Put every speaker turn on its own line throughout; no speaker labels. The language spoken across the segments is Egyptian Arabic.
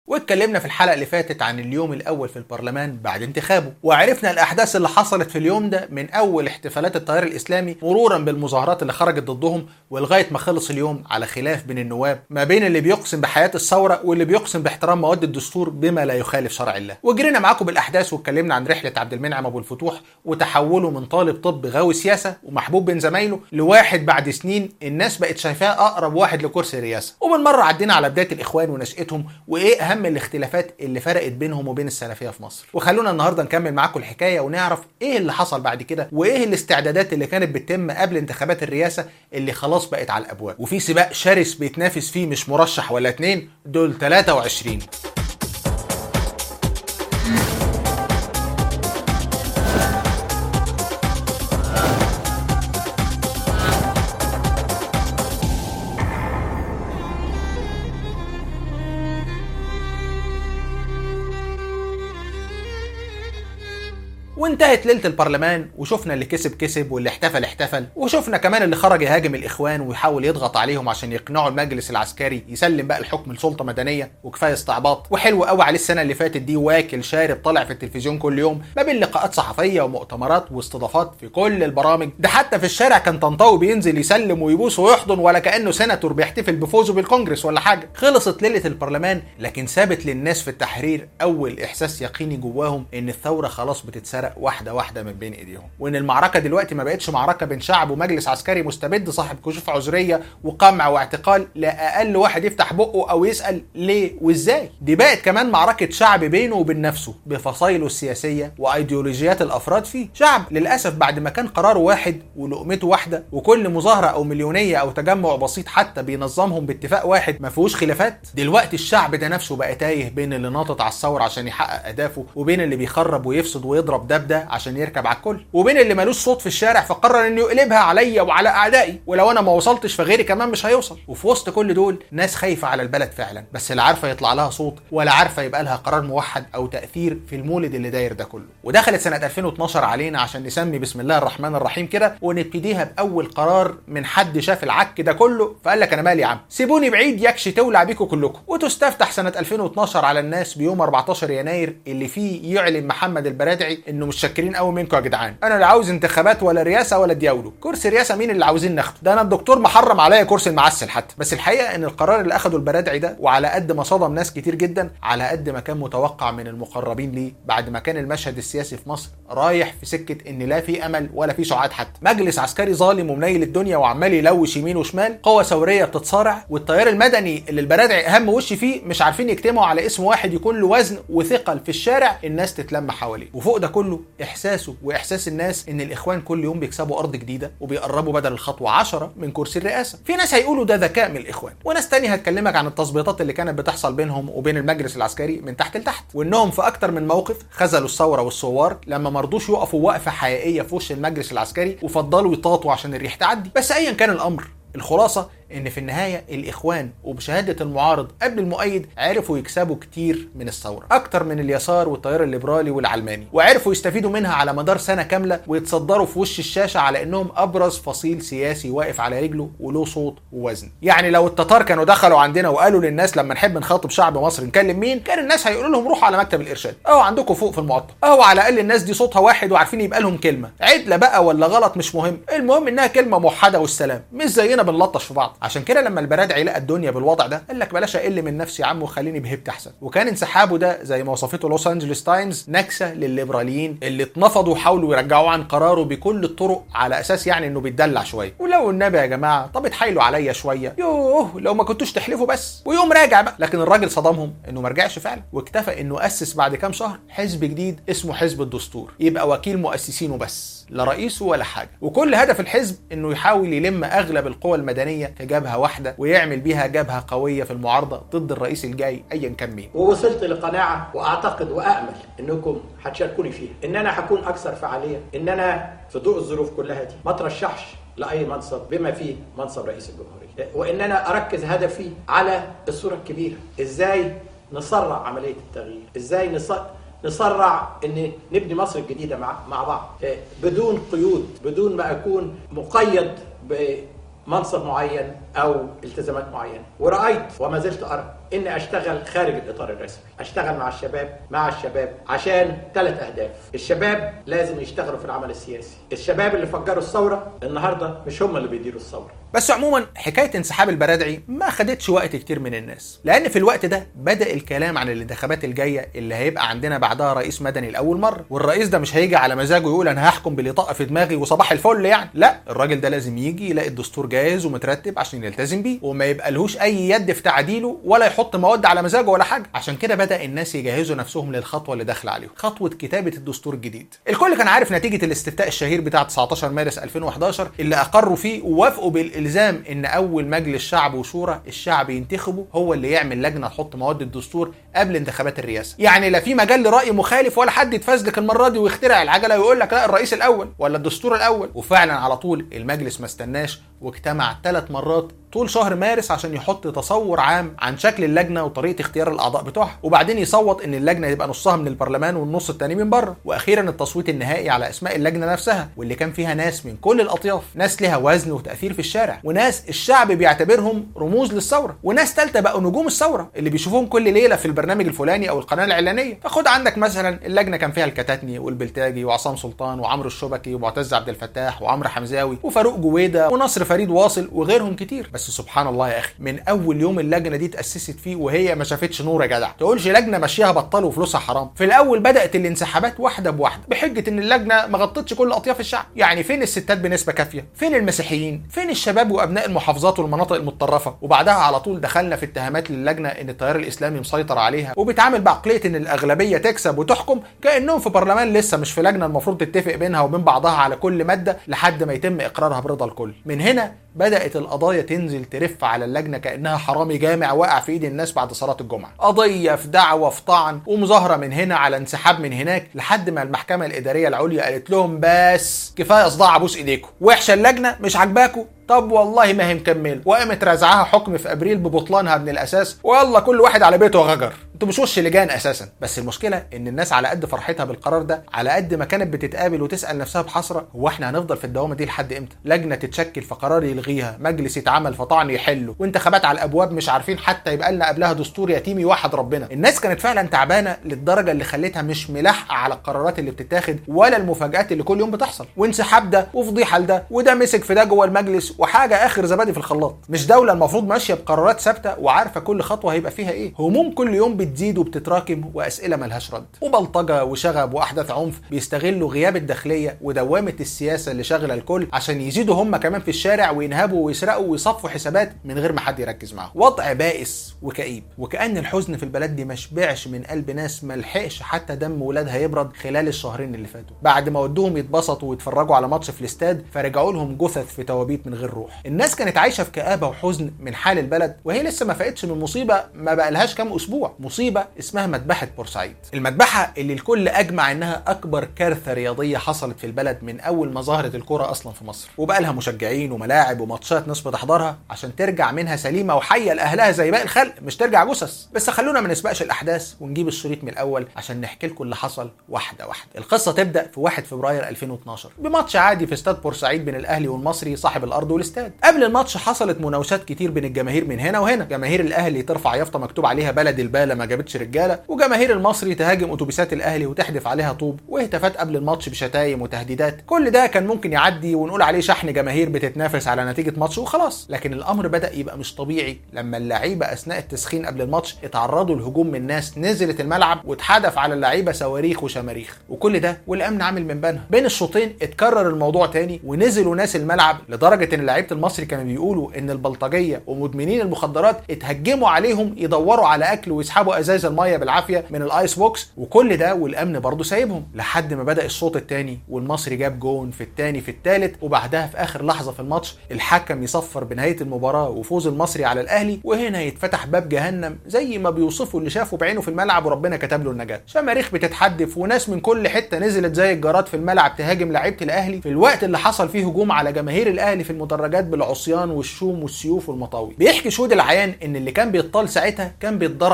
واتكلمنا في الحلقه اللي فاتت عن اليوم الاول في البرلمان بعد انتخابه وعرفنا الاحداث اللي حصلت في اليوم ده من اول احتفالات التيار الاسلامي مرورا بالمظاهرات اللي خرجت ضدهم ولغايه ما خلص اليوم على خلاف بين النواب ما بين اللي بيقسم بحياه الثوره واللي بيقسم باحترام مواد الدستور بما لا يخالف شرع الله وجرينا معاكم بالاحداث واتكلمنا عن رحله عبد المنعم ابو الفتوح وتحوله من طالب طب غاوي سياسه ومحبوب بين زمايله لواحد بعد سنين الناس بقت شايفاه اقرب واحد لكرسي الرئاسه وبالمره عدينا على بدايه الاخوان ونشاتهم وايه اهم الاختلافات اللي فرقت بينهم وبين السلفيه في مصر وخلونا النهارده نكمل معاكم الحكايه ونعرف ايه اللي حصل بعد كده وايه الاستعدادات اللي كانت بتتم قبل انتخابات الرئاسه اللي خلاص بقت على الابواب وفي سباق شرس بيتنافس فيه مش مرشح ولا اتنين دول 23 وانتهت ليله البرلمان وشفنا اللي كسب كسب واللي احتفل احتفل وشفنا كمان اللي خرج يهاجم الاخوان ويحاول يضغط عليهم عشان يقنعوا المجلس العسكري يسلم بقى الحكم لسلطه مدنيه وكفايه استعباط وحلو قوي عليه السنه اللي فاتت دي واكل شارب طالع في التلفزيون كل يوم ما بين لقاءات صحفيه ومؤتمرات واستضافات في كل البرامج ده حتى في الشارع كان طنطاوي بينزل يسلم ويبوس ويحضن ولا كانه سيناتور بيحتفل بفوزه بالكونجرس ولا حاجه خلصت ليله البرلمان لكن ثابت للناس في التحرير اول احساس يقيني جواهم ان الثوره خلاص بتتسرق واحده واحده من بين ايديهم وان المعركه دلوقتي ما بقتش معركه بين شعب ومجلس عسكري مستبد صاحب كشوف عذريه وقمع واعتقال لاقل واحد يفتح بقه او يسال ليه وازاي دي بقت كمان معركه شعب بينه وبين نفسه بفصائله السياسيه وايديولوجيات الافراد فيه شعب للاسف بعد ما كان قراره واحد ولقمته واحده وكل مظاهره او مليونيه او تجمع بسيط حتى بينظمهم باتفاق واحد ما فيهوش خلافات دلوقتي الشعب ده نفسه بقى تايه بين اللي ناطط على الثوره عشان يحقق اهدافه وبين اللي بيخرب ويفسد ويضرب دبده عشان يركب على الكل وبين اللي ملوش صوت في الشارع فقرر انه يقلبها عليا وعلى اعدائي ولو انا ما وصلتش فغيري كمان مش هيوصل وفي وسط كل دول ناس خايفه على البلد فعلا بس لا عارفه يطلع لها صوت ولا عارفه يبقى لها قرار موحد او تاثير في المولد اللي داير ده كله ودخلت سنه 2012 علينا عشان نسمي بسم الله الرحمن الرحيم كده ونبتديها باول قرار من حد شاف العك ده كله فقال لك انا مالي يا عم سيبوني بعيد يكشي تولع بيكم كلكم وتستفتح سنه 2012 على الناس بيوم 14 يناير اللي فيه يعلن محمد البرادعي انه مش شاكرين قوي منكم يا جدعان انا لا عاوز انتخابات ولا رئاسه ولا دياولو كرسي رئاسه مين اللي عاوزين ناخده ده انا الدكتور محرم عليا كرسي المعسل حتى بس الحقيقه ان القرار اللي اخده البرادعي ده وعلى قد ما صدم ناس كتير جدا على قد ما كان متوقع من المقربين ليه بعد ما كان المشهد السياسي في مصر رايح في سكه ان لا في امل ولا في سعاد حتى مجلس عسكري ظالم ومنيل الدنيا وعمال يلوش يمين وشمال قوه ثوريه بتتصارع والتيار المدني اللي البرادعي اهم وش فيه مش عارفين يجتمعوا على اسم واحد يكون له وزن وثقل في الشارع الناس تتلم حواليه وفوق ده كله احساسه واحساس الناس ان الاخوان كل يوم بيكسبوا ارض جديده وبيقربوا بدل الخطوه 10 من كرسي الرئاسه في ناس هيقولوا ده ذكاء من الاخوان وناس تانية هتكلمك عن التظبيطات اللي كانت بتحصل بينهم وبين المجلس العسكري من تحت لتحت وانهم في اكتر من موقف خذلوا الثوره والثوار لما مرضوش يقفوا وقفه حقيقيه في وش المجلس العسكري وفضلوا يطاطوا عشان الريح تعدي بس ايا كان الامر الخلاصة ان في النهاية الاخوان وبشهادة المعارض قبل المؤيد عرفوا يكسبوا كتير من الثورة اكتر من اليسار والتيار الليبرالي والعلماني وعرفوا يستفيدوا منها على مدار سنة كاملة ويتصدروا في وش الشاشة على انهم ابرز فصيل سياسي واقف على رجله وله صوت ووزن يعني لو التتار كانوا دخلوا عندنا وقالوا للناس لما نحب نخاطب شعب مصر نكلم مين كان الناس هيقولوا لهم روحوا على مكتب الارشاد اهو عندكم فوق في المقطم اهو على الاقل الناس دي صوتها واحد وعارفين يبقى لهم كلمة عدلة بقى ولا غلط مش مهم المهم انها كلمة موحدة والسلام مش زينا بنلطش في بعض عشان كده لما البرادعي لقى الدنيا بالوضع ده قال لك بلاش اقل من نفسي يا عم وخليني بهبت احسن وكان انسحابه ده زي ما وصفته لوس انجلوس تايمز نكسه للليبراليين اللي اتنفضوا وحاولوا يرجعوه عن قراره بكل الطرق على اساس يعني انه بيتدلع شويه ولو النبي يا جماعه طب اتحايلوا عليا شويه يوه لو ما كنتوش تحلفوا بس ويوم راجع بقى لكن الراجل صدمهم انه ما رجعش فعلا واكتفى انه اسس بعد كام شهر حزب جديد اسمه حزب الدستور يبقى وكيل مؤسسينه بس لا رئيسه ولا حاجه وكل هدف الحزب انه يحاول يلم اغلب القوى المدنيه في جبهه واحده ويعمل بيها جبهه قويه في المعارضه ضد الرئيس الجاي ايا كان مين
ووصلت لقناعه واعتقد وامل انكم هتشاركوني فيها ان انا هكون اكثر فعاليه ان انا في ضوء الظروف كلها دي ما ترشحش لاي منصب بما فيه منصب رئيس الجمهوريه وان انا اركز هدفي على الصوره الكبيره ازاي نسرع عمليه التغيير ازاي نسرع نسرع ان نبني مصر الجديده مع مع بعض بدون قيود بدون ما اكون مقيد بمنصب معين او التزامات معينه ورايت وما زلت ارى اني اشتغل خارج الاطار الرسمي اشتغل مع الشباب مع الشباب عشان ثلاث اهداف الشباب لازم يشتغلوا في العمل السياسي الشباب اللي فجروا الثوره النهارده مش هم اللي بيديروا الثوره
بس عموما حكايه انسحاب البرادعي ما خدتش وقت كتير من الناس لان في الوقت ده بدا الكلام عن الانتخابات الجايه اللي هيبقى عندنا بعدها رئيس مدني لاول مره والرئيس ده مش هيجي على مزاجه يقول انا هحكم باللي طق في دماغي وصباح الفل يعني لا الراجل ده لازم يجي يلاقي الدستور جاهز ومترتب عشان يلتزم بيه وما يبقى لهوش اي يد في تعديله ولا يحط مواد على مزاجه ولا حاجه عشان كده بدا الناس يجهزوا نفسهم للخطوه اللي داخله عليهم خطوه كتابه الدستور الجديد الكل كان عارف نتيجه الاستفتاء الشهير بتاع 19 مارس 2011 اللي اقروا فيه ووافقوا بالالزام ان اول مجلس شعب وشورى الشعب ينتخبه هو اللي يعمل لجنه تحط مواد الدستور قبل انتخابات الرئاسه يعني لا في مجال لراي مخالف ولا حد يتفزلك المره دي ويخترع العجله ويقول لك لا الرئيس الاول ولا الدستور الاول وفعلا على طول المجلس ما استناش واجتمع ثلاث مرات طول شهر مارس عشان يحط تصور عام عن شكل اللجنه وطريقه اختيار الاعضاء بتوعها وبعدين يصوت ان اللجنه يبقى نصها من البرلمان والنص التاني من بره واخيرا التصويت النهائي على اسماء اللجنه نفسها واللي كان فيها ناس من كل الاطياف ناس لها وزن وتاثير في الشارع وناس الشعب بيعتبرهم رموز للثوره وناس ثالثه بقوا نجوم الثوره اللي بيشوفوهم كل ليله في البرنامج الفلاني او القناه الاعلانيه فخد عندك مثلا اللجنه كان فيها الكتاتني والبلتاجي وعصام سلطان وعمرو الشبكي ومعتز عبد الفتاح وعمرو حمزاوي وفاروق جويده ونصر فريد واصل وغيرهم كتير بس سبحان الله يا اخي من اول يوم اللجنه دي اتاسست فيه وهي ما شافتش نور يا جدع تقولش لجنه ماشيها بطال وفلوسها حرام في الاول بدات الانسحابات واحده بواحده بحجه ان اللجنه ما غطتش كل اطياف الشعب يعني فين الستات بنسبه كافيه فين المسيحيين فين الشباب وابناء المحافظات والمناطق المتطرفه وبعدها على طول دخلنا في اتهامات للجنه ان التيار الاسلامي مسيطر عليها وبيتعامل بعقليه ان الاغلبيه تكسب وتحكم كانهم في برلمان لسه مش في لجنه المفروض تتفق بينها وبين بعضها على كل ماده لحد ما يتم اقرارها برضا الكل من هنا بدات القضايا تنزل ترف على اللجنه كانها حرامي جامع واقع في ايد الناس بعد صلاه الجمعه قضيه في دعوه في طعن ومظاهره من هنا على انسحاب من هناك لحد ما المحكمه الاداريه العليا قالت لهم بس كفايه صداع ابوس ايديكم وحشه اللجنه مش عاجباكم طب والله ما هي مكمل وقامت رازعاها حكم في ابريل ببطلانها من الاساس ويلا كل واحد على بيته غجر انتوا مش وش لجان اساسا بس المشكله ان الناس على قد فرحتها بالقرار ده على قد ما كانت بتتقابل وتسال نفسها بحسره هو احنا هنفضل في الدوامه دي لحد امتى لجنه تتشكل فقرار يلغيها مجلس يتعمل فطعن يحله وانتخابات على الابواب مش عارفين حتى يبقى لنا قبلها دستور يتيم يوحد ربنا الناس كانت فعلا تعبانه للدرجه اللي خلتها مش ملاحقه على القرارات اللي بتتاخد ولا المفاجات اللي كل يوم بتحصل وانسحاب ده وفضيحه لده وده مسك في ده جوه المجلس وحاجه اخر زبادي في الخلاط مش دوله المفروض ماشيه بقرارات ثابته وعارفه كل خطوه هيبقى فيها ايه هموم كل يوم بتزيد وبتتراكم واسئله ملهاش رد وبلطجه وشغب واحداث عنف بيستغلوا غياب الداخليه ودوامه السياسه اللي شاغله الكل عشان يزيدوا هم كمان في الشارع وينهبوا ويسرقوا ويصفوا حسابات من غير ما حد يركز معاهم وضع بائس وكئيب وكأن الحزن في البلد دي ما شبعش من قلب ناس ما لحقش حتى دم ولادها يبرد خلال الشهرين اللي فاتوا بعد ما ودوهم يتبسطوا ويتفرجوا على ماتش في الاستاد فرجعوا لهم جثث في توابيت من غير روح الناس كانت عايشه في كآبه وحزن من حال البلد وهي لسه ما فاقتش من مصيبه ما بقالهاش كام اسبوع مصيبه اسمها مذبحه بورسعيد المذبحه اللي الكل اجمع انها اكبر كارثه رياضيه حصلت في البلد من اول ما ظهرت الكره اصلا في مصر وبقى لها مشجعين وملاعب وماتشات ناس بتحضرها عشان ترجع منها سليمه وحيه لاهلها زي باقي الخلق مش ترجع جثث بس خلونا ما نسبقش الاحداث ونجيب الشريط من الاول عشان نحكي لكم اللي حصل واحده واحده القصه تبدا في 1 فبراير 2012 بماتش عادي في استاد بورسعيد بين الاهلي والمصري صاحب الارض والاستاد قبل الماتش حصلت مناوشات كتير بين الجماهير من هنا وهنا جماهير الاهلي ترفع يافطه مكتوب عليها بلد الباله ما جابتش رجاله وجماهير المصري تهاجم اتوبيسات الاهلي وتحدف عليها طوب وهتافات قبل الماتش بشتايم وتهديدات كل ده كان ممكن يعدي ونقول عليه شحن جماهير بتتنافس على نتيجه ماتش وخلاص لكن الامر بدا يبقى مش طبيعي لما اللعيبه اثناء التسخين قبل الماتش اتعرضوا لهجوم من ناس نزلت الملعب واتحدف على اللعيبه صواريخ وشماريخ وكل ده والامن عامل من بينها بين الشوطين اتكرر الموضوع تاني ونزلوا ناس الملعب لدرجه ان لعيبه المصري كانوا بيقولوا ان البلطجيه ومدمنين المخدرات اتهجموا عليهم يدوروا على اكل ويسحبوا ازاز الميه بالعافيه من الايس بوكس وكل ده والامن برضه سايبهم لحد ما بدا الشوط الثاني والمصري جاب جون في الثاني في الثالث وبعدها في اخر لحظه في الماتش الحكم يصفر بنهايه المباراه وفوز المصري على الاهلي وهنا يتفتح باب جهنم زي ما بيوصفوا اللي شافه بعينه في الملعب وربنا كتب له النجاه شماريخ بتتحدف وناس من كل حته نزلت زي الجراد في الملعب تهاجم لعيبه الاهلي في الوقت اللي حصل فيه هجوم على جماهير الاهلي في المدرجات بالعصيان والشوم والسيوف والمطاوي بيحكي شهود العيان ان اللي كان بيطال ساعتها كان بيتضرب على طول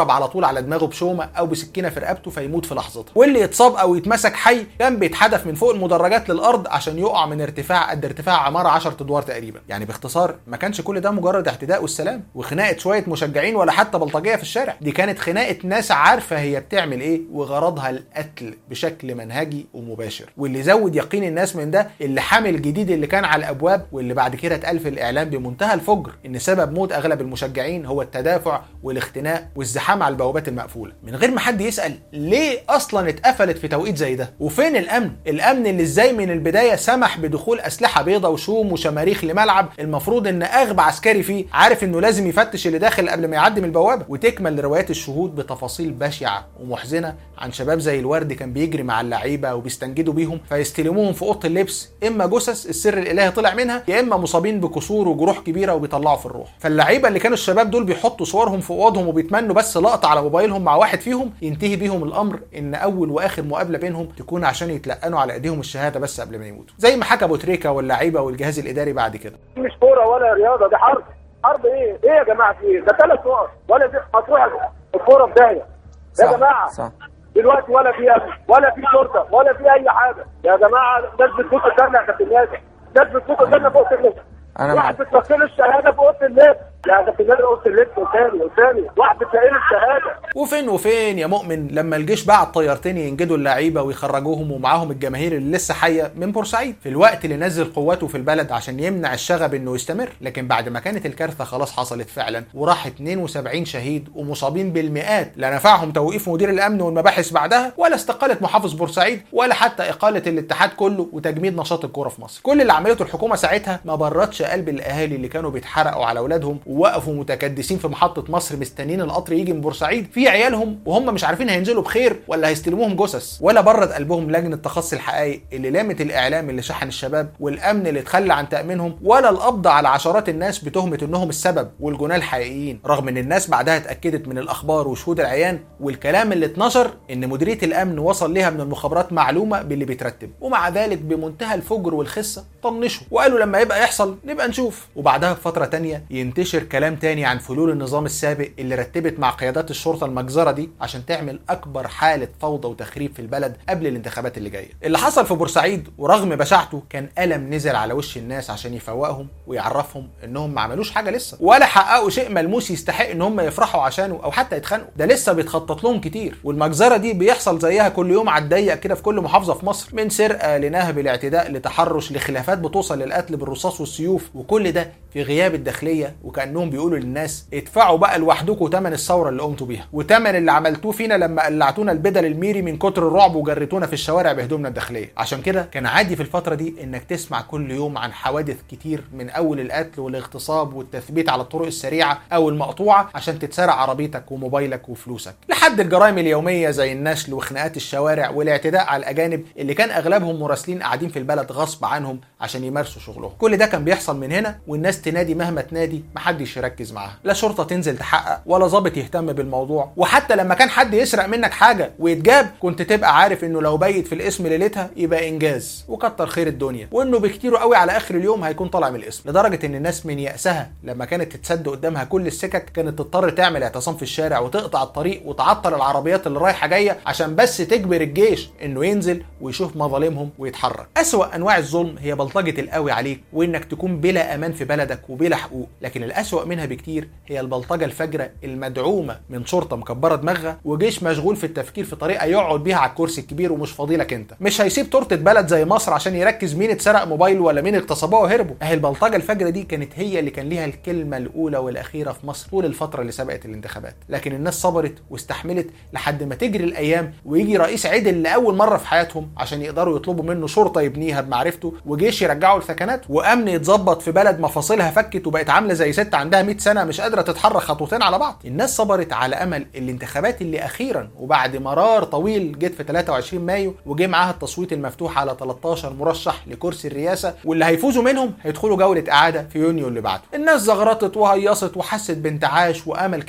طول على دماغه بشومه او بسكينه في رقبته فيموت في لحظتها واللي يتصاب او يتمسك حي كان بيتحدف من فوق المدرجات للارض عشان يقع من ارتفاع قد ارتفاع عماره 10 ادوار تقريبا يعني باختصار ما كانش كل ده مجرد اعتداء والسلام وخناقه شويه مشجعين ولا حتى بلطجيه في الشارع دي كانت خناقه ناس عارفه هي بتعمل ايه وغرضها القتل بشكل منهجي ومباشر واللي زود يقين الناس من ده اللي حامل الجديد اللي كان على الابواب واللي بعد كده اتقال في الاعلام بمنتهى الفجر ان سبب موت اغلب المشجعين هو التدافع والاختناق والزحام على البوابات المقفوله من غير ما حد يسال ليه اصلا اتقفلت في توقيت زي ده وفين الامن الامن اللي ازاي من البدايه سمح بدخول اسلحه بيضاء وشوم وشماريخ لملعب المفروض ان اغبى عسكري فيه عارف انه لازم يفتش اللي داخل قبل ما يعدي من البوابه وتكمل روايات الشهود بتفاصيل بشعه ومحزنه عن شباب زي الورد كان بيجري مع اللعيبه وبيستنجدوا بيهم فيستلموهم في اوضه اللبس اما جثث السر الالهي طلع منها يا اما مصابين بكسور وجروح كبيره وبيطلعوا في الروح فاللعيبه اللي كانوا الشباب دول بيحطوا صورهم في اوضهم وبيتمنوا بس لقطه على موبايلهم مع واحد فيهم ينتهي بيهم الامر ان اول واخر مقابله بينهم تكون عشان يتلقنوا على ايديهم الشهاده بس قبل ما يموتوا زي ما حكى ابو تريكه واللعيبه والجهاز الاداري بعد كده
مش كوره ولا رياضه دي حرب حرب ايه؟ ايه يا جماعه في ايه؟ ده ثلاث نقط ولا دي هتروح الكوره في داهيه يا جماعه
صح
دلوقتي ولا في امن ولا في شرطه ولا في اي حاجه يا جماعه ناس بتفوت قدامنا يا كابتن نادر ناس بتفوت قدامنا فوق اللبس
أنا
واحد
معك.
بتوصل له الشهاده في اوضه اللبس يا كابتن نادر اوضه اللبس قدامي قدامي واحد بتلاقي له الشهاده
وفين وفين يا مؤمن لما الجيش بعت طيارتين ينجدوا اللعيبه ويخرجوهم ومعاهم الجماهير اللي لسه حيه من بورسعيد في الوقت اللي نزل قواته في البلد عشان يمنع الشغب انه يستمر لكن بعد ما كانت الكارثه خلاص حصلت فعلا وراح 72 شهيد ومصابين بالمئات لا نفعهم توقيف مدير الامن والمباحث بعدها ولا استقاله محافظ بورسعيد ولا حتى اقاله الاتحاد كله وتجميد نشاط الكوره في مصر كل اللي عملته الحكومه ساعتها ما بردش قلب الاهالي اللي كانوا بيتحرقوا على اولادهم ووقفوا متكدسين في محطه مصر مستنيين القطر يجي من بورسعيد في عيالهم وهم مش عارفين هينزلوا بخير ولا هيستلموهم جثث ولا برد قلبهم لجنه تخصي الحقائق اللي لامت الاعلام اللي شحن الشباب والامن اللي اتخلى عن تامينهم ولا القبض على عشرات الناس بتهمه انهم السبب والجناه الحقيقيين رغم ان الناس بعدها اتاكدت من الاخبار وشهود العيان والكلام اللي اتنشر ان مديريه الامن وصل ليها من المخابرات معلومه باللي بيترتب ومع ذلك بمنتهى الفجر والخسه طنشوا وقالوا لما يبقى يحصل نبقى نشوف وبعدها بفتره تانية ينتشر كلام تاني عن فلول النظام السابق اللي رتبت مع قيادات الشرطه المجزره دي عشان تعمل اكبر حاله فوضى وتخريب في البلد قبل الانتخابات اللي جايه اللي حصل في بورسعيد ورغم بشاعته كان الم نزل على وش الناس عشان يفوقهم ويعرفهم انهم ما عملوش حاجه لسه ولا حققوا شيء ملموس يستحق ان هم يفرحوا عشانه او حتى يتخانقوا ده لسه بيتخطط لهم كتير والمجزره دي بيحصل زيها كل يوم على الضيق كده في كل محافظه في مصر من سرقه لنهب الاعتداء لتحرش لخلافات بتوصل للقتل بالرصاص والسيوف وكل ده في غياب الداخليه وكانهم بيقولوا للناس ادفعوا بقى لوحدكم ثمن الثوره اللي قمتوا بيها وثمن اللي عملتوه فينا لما قلعتونا البدل الميري من كتر الرعب وجريتونا في الشوارع بهدومنا الداخليه عشان كده كان عادي في الفتره دي انك تسمع كل يوم عن حوادث كتير من اول القتل والاغتصاب والتثبيت على الطرق السريعه او المقطوعه عشان تتسرق عربيتك وموبايلك وفلوسك لحد الجرائم اليوميه زي النشل وخناقات الشوارع والاعتداء على الاجانب اللي كان اغلبهم مراسلين قاعدين في البلد غصب عنهم عشان يمارسوا شغلهم كل ده كان بيحصل من هنا والناس تنادي مهما تنادي محدش يركز معاها لا شرطه تنزل تحقق ولا ظابط يهتم بالموضوع وحتى لما كان حد يسرق منك حاجه ويتجاب كنت تبقى عارف انه لو بيت في الاسم ليلتها يبقى انجاز وكتر خير الدنيا وانه بكتير قوي على اخر اليوم هيكون طالع من الاسم لدرجه ان الناس من يأسها لما كانت تتسد قدامها كل السكك كانت تضطر تعمل اعتصام في الشارع وتقطع الطريق وتعطل العربيات اللي رايحه جايه عشان بس تجبر الجيش انه ينزل ويشوف مظالمهم ويتحرك اسوأ انواع الظلم هي بلطجه القوي عليك وانك تكون بلا امان في بلدك وبلا حقوق لكن الاسوأ منها بكتير هي البلطجه الفجره المدعومه من شرطه مكبره دماغها وجيش مشغول في التفكير في طريقه يقعد بيها على الكرسي الكبير ومش فاضيلك انت مش هيسيب تورته بلد زي مصر عشان يركز مين اتسرق موبايل ولا مين اغتصبوه وهربوا اهي البلطجه الفجره دي كانت هي اللي كان ليها الكلمه الاولى والاخيره في مصر طول الفتره اللي سبقت الانتخابات لكن الناس صبرت واستحملت لحد ما تجري الايام ويجي رئيس عدل لاول مره في حياتهم عشان يقدروا يطلبوا منه شرطه يبنيها بمعرفته وجيش يرجعه لثكنات وامن يتظبط في بلد مفاصلها فكت وبقت عامله زي ست عندها 100 سنه مش قادره تتحرك خطوتين على بعض الناس صبرت على امل الانتخابات اللي اخيرا وبعد مرار طويل جت في 23 مايو وجه معاها التصويت المفتوح على 13 مرشح لكرسي الرئاسه واللي هيفوزوا منهم هيدخلوا جوله اعاده في يونيو اللي بعده الناس زغرطت وهيصت وحست بانتعاش وامل كده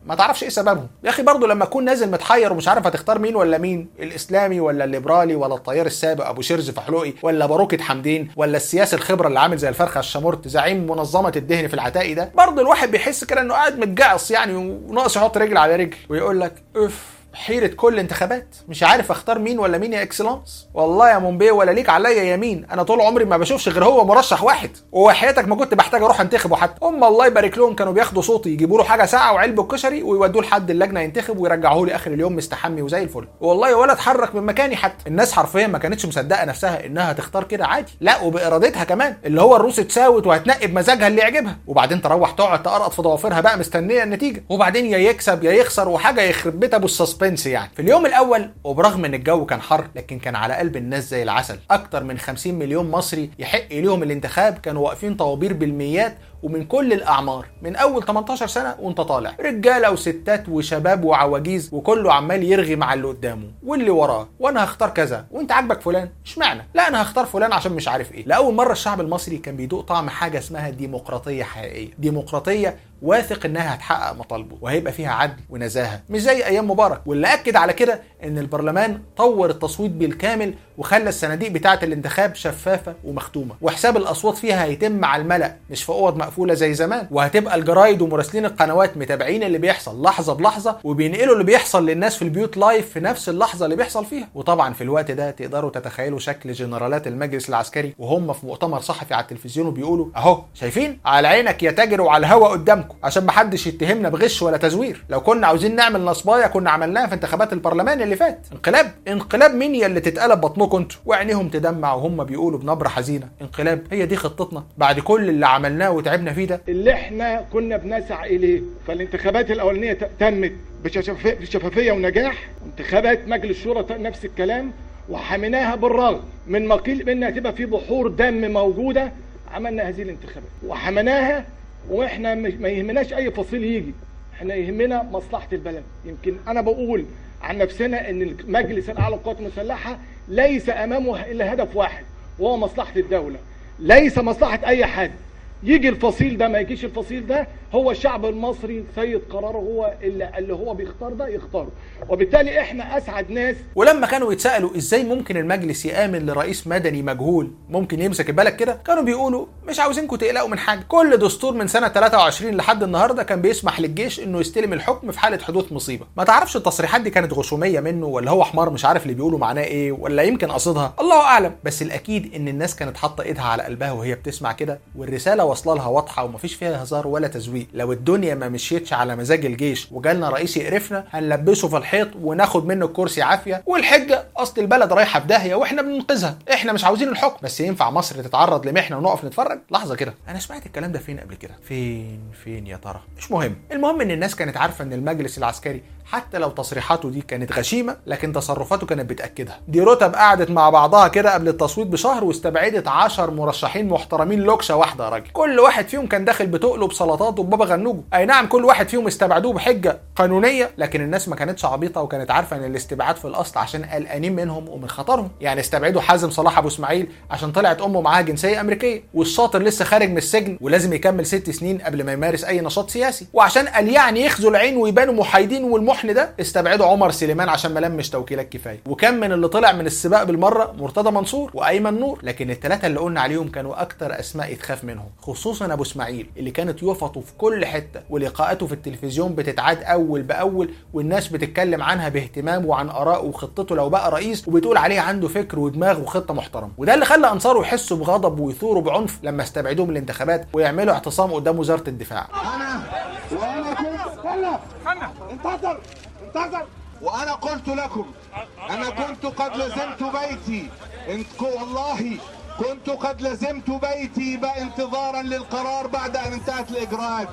ما تعرفش ايه سببهم يا اخي برضه لما تكون نازل متحير ومش عارف هتختار مين ولا مين الاسلامي ولا الليبرالي ولا الطيار السابق ابو شرز فحلوقي ولا باروكه حمدين ولا السياسي الخبره اللي عامل زي الفرخه الشمورت زعيم منظمه الدهن في العتاقي ده برضه الواحد بيحس كده انه قاعد متجعص يعني وناقص يحط رجل على رجل ويقول لك اف حيرة كل انتخابات مش عارف اختار مين ولا مين يا اكسلانس والله يا مومبي ولا ليك عليا يمين انا طول عمري ما بشوفش غير هو مرشح واحد وحياتك ما كنت بحتاج اروح انتخبه حتى هم الله يبارك لهم كانوا بياخدوا صوتي يجيبوا له حاجه ساعه وعلبه كشري ويودوه لحد اللجنه ينتخب ويرجعوه لي اخر اليوم مستحمي وزي الفل والله ولا اتحرك من مكاني حتى الناس حرفيا ما كانتش مصدقه نفسها انها تختار كده عادي لا وبارادتها كمان اللي هو الروس اتساوت وهتنقي بمزاجها اللي يعجبها وبعدين تروح تقعد تقرقط في ضوافرها بقى مستنيه النتيجه وبعدين يا يكسب يا يخسر وحاجه يخرب بيت ابو السسبنس يعني في اليوم الاول وبرغم ان الجو كان حر لكن كان على قلب الناس زي العسل اكتر من 50 مليون مصري يحق ليهم الانتخاب كانوا واقفين طوابير بالميات ومن كل الاعمار من اول 18 سنه وانت طالع رجاله وستات وشباب وعواجيز وكله عمال يرغي مع اللي قدامه واللي وراه وانا هختار كذا وانت عاجبك فلان اشمعنى لا انا هختار فلان عشان مش عارف ايه لاول مره الشعب المصري كان بيدوق طعم حاجه اسمها ديمقراطيه حقيقيه ديمقراطيه واثق انها هتحقق مطالبه وهيبقى فيها عدل ونزاهه مش زي ايام مبارك واللي اكد على كده ان البرلمان طور التصويت بالكامل وخلى الصناديق بتاعه الانتخاب شفافه ومختومه وحساب الاصوات فيها هيتم على الملا مش في اوض مقفوله زي زمان وهتبقى الجرايد ومراسلين القنوات متابعين اللي بيحصل لحظه بلحظه وبينقلوا اللي بيحصل للناس في البيوت لايف في نفس اللحظه اللي بيحصل فيها وطبعا في الوقت ده تقدروا تتخيلوا شكل جنرالات المجلس العسكري وهم في مؤتمر صحفي على التلفزيون وبيقولوا اهو شايفين على عينك يا تاجر وعلى الهوا قدامكم عشان محدش يتهمنا بغش ولا تزوير لو كنا عاوزين نعمل نصبايه كنا عملناها في انتخابات البرلمان اللي فات انقلاب انقلاب مين يا اللي تتقلب بطنكم انتوا وعينيهم تدمع وهم بيقولوا بنبره حزينه انقلاب هي دي خطتنا بعد كل اللي عملناه وتعبنا فيه ده
اللي احنا كنا بنسعى اليه فالانتخابات الاولانيه ت- تمت بشفافيه بشفافية ونجاح انتخابات مجلس الشورى ت- نفس الكلام وحميناها بالرغم من ما قيل بانها تبقى في بحور دم موجوده عملنا هذه الانتخابات وحميناها واحنا مش- ما يهمناش اي فصيل يجي احنا يهمنا مصلحه البلد يمكن انا بقول عن نفسنا ان المجلس الاعلى للقوات المسلحه ليس امامه الا هدف واحد وهو مصلحه الدوله ليس مصلحه اي حد يجي الفصيل ده ما يجيش الفصيل ده هو الشعب المصري سيد قراره هو اللي, اللي هو بيختار ده يختاره وبالتالي احنا اسعد ناس
ولما كانوا يتسالوا ازاي ممكن المجلس يامن لرئيس مدني مجهول ممكن يمسك البلد كده كانوا بيقولوا مش عاوزينكم تقلقوا من حاجه كل دستور من سنه 23 لحد النهارده كان بيسمح للجيش انه يستلم الحكم في حاله حدوث مصيبه ما تعرفش التصريحات دي كانت غشوميه منه ولا هو حمار مش عارف اللي بيقولوا معناه ايه ولا يمكن قصدها الله اعلم بس الاكيد ان الناس كانت حاطه ايدها على قلبها وهي بتسمع كده والرساله واصله لها واضحه ومفيش فيها هزار ولا تزويق لو الدنيا ما مشيتش على مزاج الجيش وجالنا رئيس يقرفنا هنلبسه في الحيط وناخد منه الكرسي عافيه والحجه اصل البلد رايحه في داهيه واحنا بننقذها احنا مش عاوزين الحكم بس ينفع مصر تتعرض لمحنه ونقف نتفرج لحظه كده انا سمعت الكلام ده فين قبل كده فين فين يا ترى مش مهم المهم ان الناس كانت عارفه ان المجلس العسكري حتى لو تصريحاته دي كانت غشيمه لكن تصرفاته كانت بتاكدها دي رتب قعدت مع بعضها كده قبل التصويت بشهر واستبعدت 10 مرشحين محترمين لوكشه واحده يا راجل كل واحد فيهم كان داخل بتقله بسلطات وبابا غنوجه اي نعم كل واحد فيهم استبعدوه بحجه قانونيه لكن الناس ما كانتش عبيطه وكانت عارفه ان الاستبعاد في الاصل عشان قلقانين منهم ومن خطرهم يعني استبعدوا حازم صلاح ابو اسماعيل عشان طلعت امه معاها جنسيه امريكيه والشاطر لسه خارج من السجن ولازم يكمل ست سنين قبل ما يمارس اي نشاط سياسي وعشان قال يعني يخزوا العين ويبانوا محايدين والمحن ده استبعدوا عمر سليمان عشان ما لمش توكيلات كفايه وكم من اللي طلع من السباق بالمره مرتضى منصور وايمن نور لكن الثلاثه اللي قلنا عليهم كانوا اكتر اسماء يتخاف منهم خصوصا ابو اسماعيل اللي كانت يفطه في كل حته ولقاءاته في التلفزيون بتتعاد اول باول والناس بتتكلم عنها باهتمام وعن ارائه وخطته لو بقى رئيس وبتقول عليه عنده فكر ودماغ وخطه محترمه وده اللي خلى انصاره يحسوا بغضب ويثوروا بعنف لما استبعدوه من الانتخابات ويعملوا اعتصام قدام وزاره الدفاع
انا وانا كنت استنى انتظر انتظر وانا قلت لكم انا كنت قد لزمت بيتي انت والله كنت قد لزمت بيتي بقى انتظارا للقرار بعد ان انتهت الاجراءات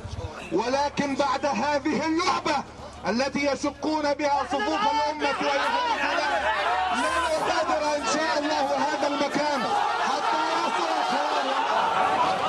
ولكن بعد هذه اللعبه التي يشقون بها صفوف الامه ويغلقونها لن اغادر ان شاء الله هذا المكان حتى يصل القرار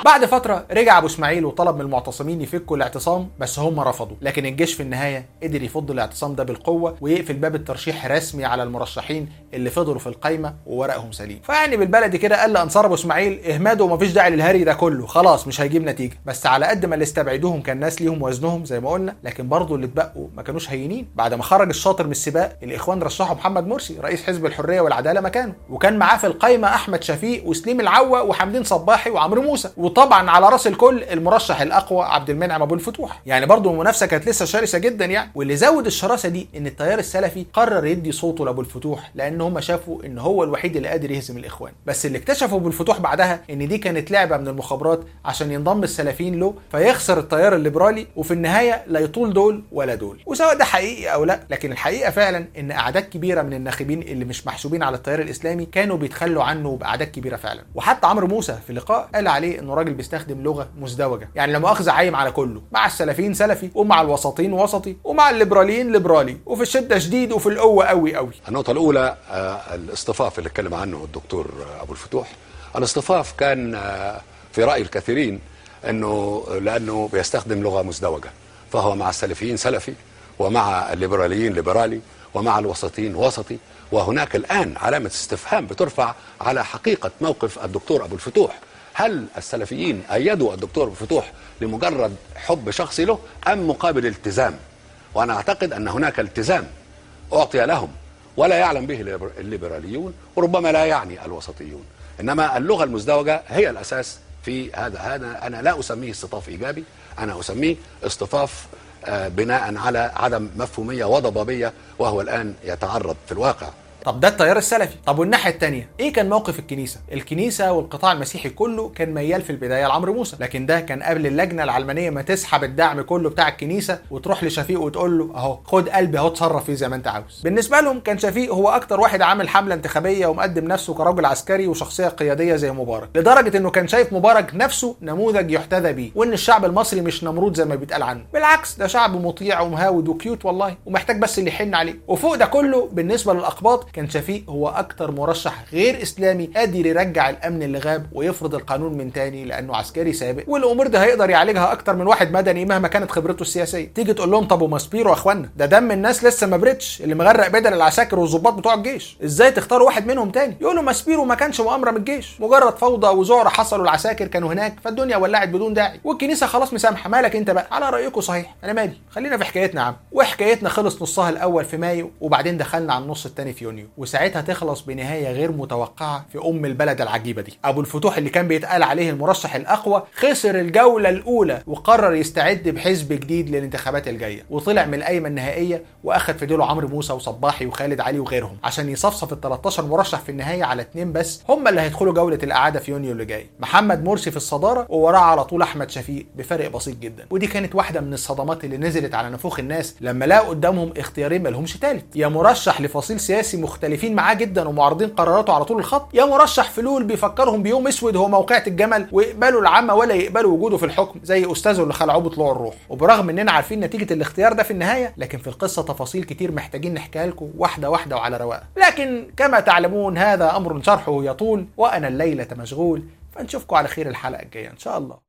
بعد فتره رجع ابو اسماعيل وطلب من المعتصمين يفكوا الاعتصام بس هم رفضوا لكن الجيش في النهايه قدر يفض الاعتصام ده بالقوه ويقفل باب الترشيح رسمي على المرشحين اللي فضلوا في القايمه وورقهم سليم فيعني بالبلدي كده قال لانصار ابو اسماعيل اهمدوا ومفيش داعي للهري ده كله خلاص مش هيجيب نتيجه بس على قد ما اللي استبعدوهم كان ناس ليهم وزنهم زي ما قلنا لكن برضه اللي اتبقوا ما كانوش هينين بعد ما خرج الشاطر من السباق الاخوان رشحوا محمد مرسي رئيس حزب الحريه والعداله مكانه وكان معاه في القايمه احمد شفيق وسليم العوا وحمدين صباحي وعمرو موسى وطبعا على راس الكل المرشح الاقوى عبد المنعم ابو الفتوح يعني برضه المنافسه كانت لسه شرسه جدا يعني واللي زود الشراسه دي ان التيار السلفي قرر يدي صوته لابو الفتوح لان هم شافوا ان هو الوحيد اللي قادر يهزم الاخوان بس اللي اكتشفوا ابو الفتوح بعدها ان دي كانت لعبه من المخابرات عشان ينضم السلفيين له فيخسر التيار الليبرالي وفي النهايه لا يطول دول ولا دول وسواء ده حقيقي او لا لكن الحقيقه فعلا ان اعداد كبيره من الناخبين اللي مش محسوبين على التيار الاسلامي كانوا بيتخلوا عنه باعداد كبيره فعلا وحتى عمرو موسى في لقاء قال عليه انه راجل بيستخدم لغه مزدوجه يعني لا مؤاخذه عايم على كله مع السلفيين سلفي ومع الوسطين وسطي ومع الليبراليين ليبرالي وفي الشده شديد وفي القوه قوي قوي
النقطة الأولى آه، الاصطفاف اللي اتكلم عنه الدكتور آه، أبو الفتوح الاصطفاف كان آه، في رأي الكثيرين أنه لأنه بيستخدم لغة مزدوجة فهو مع السلفيين سلفي ومع الليبراليين ليبرالي ومع الوسطيين وسطي وهناك الآن علامة استفهام بترفع على حقيقة موقف الدكتور أبو الفتوح هل السلفيين أيدوا الدكتور أبو الفتوح لمجرد حب شخصي له أم مقابل التزام وأنا أعتقد أن هناك التزام أعطي لهم ولا يعلم به الليبر- الليبراليون وربما لا يعني الوسطيون إنما اللغة المزدوجة هي الأساس في هذا هذا أنا لا أسميه اصطفاف إيجابي أنا أسميه اصطفاف آه، بناء على عدم مفهومية وضبابية وهو الآن يتعرض في الواقع
طب ده التيار السلفي طب والناحيه الثانيه ايه كان موقف الكنيسه الكنيسه والقطاع المسيحي كله كان ميال في البدايه لعمرو موسى لكن ده كان قبل اللجنه العلمانيه ما تسحب الدعم كله بتاع الكنيسه وتروح لشفيق وتقول له اهو خد قلبي اهو اتصرف فيه زي ما انت عاوز بالنسبه لهم كان شفيق هو اكتر واحد عامل حمله انتخابيه ومقدم نفسه كراجل عسكري وشخصيه قياديه زي مبارك لدرجه انه كان شايف مبارك نفسه نموذج يحتذى بيه وان الشعب المصري مش نمرود زي ما بيتقال عنه بالعكس ده شعب مطيع ومهاود وكيوت والله ومحتاج بس اللي يحن عليه وفوق ده كله بالنسبه للاقباط كان شفيق هو اكتر مرشح غير اسلامي قادر يرجع الامن اللي غاب ويفرض القانون من تاني لانه عسكري سابق والامور ده هيقدر يعالجها اكتر من واحد مدني مهما كانت خبرته السياسيه تيجي تقول لهم طب وماسبيرو يا اخوانا ده دم الناس لسه ما بردش اللي مغرق بدل العساكر والظباط بتوع الجيش ازاي تختاروا واحد منهم تاني يقولوا ماسبيرو ما كانش مؤامره من الجيش مجرد فوضى وذعر حصلوا العساكر كانوا هناك فالدنيا ولعت بدون داعي والكنيسه خلاص مسامحه مالك انت بقى على رايكم صحيح انا مالي خلينا في حكايتنا يا عم وحكايتنا خلص نصها الاول في مايو وبعدين دخلنا على النص الثاني في يونيو وساعتها تخلص بنهايه غير متوقعه في ام البلد العجيبه دي ابو الفتوح اللي كان بيتقال عليه المرشح الاقوى خسر الجوله الاولى وقرر يستعد بحزب جديد للانتخابات الجايه وطلع من القايمه النهائيه واخد في ديله عمرو موسى وصباحي وخالد علي وغيرهم عشان يصفصف ال 13 مرشح في النهايه على اثنين بس هم اللي هيدخلوا جوله الاعاده في يونيو اللي جاي محمد مرسي في الصداره ووراه على طول احمد شفيق بفرق بسيط جدا ودي كانت واحده من الصدمات اللي نزلت على نفوخ الناس لما لقوا قدامهم اختيارين ما لهمش تالت يا مرشح لفصيل سياسي مختلفين معاه جدا ومعارضين قراراته على طول الخط يا مرشح فلول بيفكرهم بيوم اسود هو موقعة الجمل ويقبلوا العامه ولا يقبلوا وجوده في الحكم زي استاذه اللي خلعوه بطلوع الروح وبرغم اننا عارفين نتيجه الاختيار ده في النهايه لكن في القصه تفاصيل كتير محتاجين نحكيها لكم واحده واحده وعلى رواقه لكن كما تعلمون هذا امر شرحه يطول وانا الليله مشغول فنشوفكم على خير الحلقه الجايه ان شاء الله